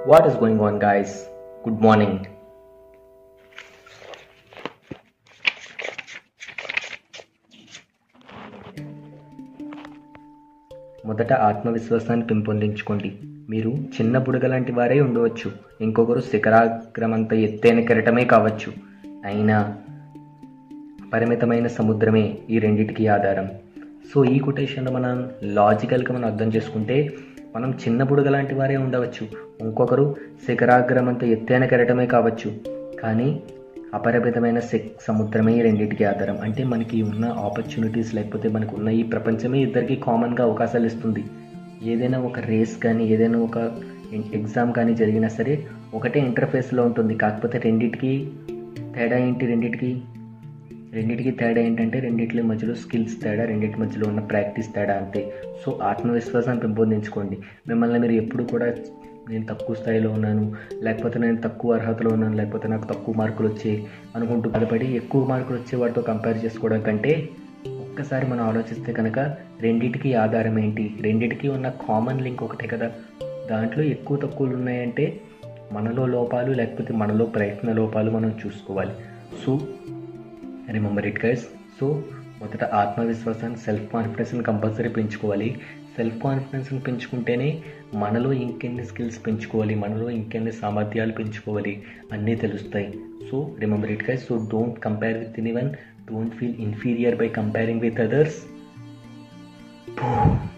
What is going on, guys? Good morning. మొదట ఆత్మవిశ్వాసాన్ని పెంపొందించుకోండి మీరు చిన్న బుడగ లాంటి వారే ఉండవచ్చు ఇంకొకరు శిఖరాగ్రమంత ఎత్తైన కెరటమే కావచ్చు అయినా పరిమితమైన సముద్రమే ఈ రెండిటికి ఆధారం సో ఈ కొటేషన్లో మనం లాజికల్గా మనం అర్థం చేసుకుంటే మనం చిన్న బుడగ లాంటి వారే ఉండవచ్చు ఇంకొకరు శిఖరాగ్రమంత ఎత్తైన కెరటమే కావచ్చు కానీ అపరిమితమైన శక్ సముద్రమే ఈ రెండింటికి ఆధారం అంటే మనకి ఉన్న ఆపర్చునిటీస్ లేకపోతే మనకు ఉన్న ఈ ప్రపంచమే ఇద్దరికి కామన్గా అవకాశాలు ఇస్తుంది ఏదైనా ఒక రేస్ కానీ ఏదైనా ఒక ఎగ్జామ్ కానీ జరిగినా సరే ఒకటే ఇంటర్ఫేస్లో ఉంటుంది కాకపోతే రెండింటికి తేడా ఏంటి రెండింటికి రెండింటికి తేడా ఏంటంటే రెండింటి మధ్యలో స్కిల్స్ తేడా రెండింటి మధ్యలో ఉన్న ప్రాక్టీస్ తేడా అంతే సో ఆత్మవిశ్వాసాన్ని పెంపొందించుకోండి మిమ్మల్ని మీరు ఎప్పుడు కూడా నేను తక్కువ స్థాయిలో ఉన్నాను లేకపోతే నేను తక్కువ అర్హతలో ఉన్నాను లేకపోతే నాకు తక్కువ మార్కులు వచ్చాయి అనుకుంటూ బాధపడి ఎక్కువ మార్కులు వచ్చే వాటితో కంపేర్ చేసుకోవడం కంటే ఒక్కసారి మనం ఆలోచిస్తే కనుక రెండింటికి ఆధారం ఏంటి రెండింటికి ఉన్న కామన్ లింక్ ఒకటే కదా దాంట్లో ఎక్కువ తక్కువలు ఉన్నాయంటే మనలో లోపాలు లేకపోతే మనలో ప్రయత్న లోపాలు మనం చూసుకోవాలి so remember it guys so మొదట ఆత్మవిశ్వాసాన్ని సెల్ఫ్ కాన్ఫిడెన్స్ని కంపల్సరీ పెంచుకోవాలి సెల్ఫ్ కాన్ఫిడెన్స్ని పెంచుకుంటేనే మనలో ఇంకెన్ని స్కిల్స్ పెంచుకోవాలి మనలో ఇంకెన్ని సామర్థ్యాలు పెంచుకోవాలి అన్నీ తెలుస్తాయి so remember it guys so don't compare with anyone don't feel inferior by comparing with others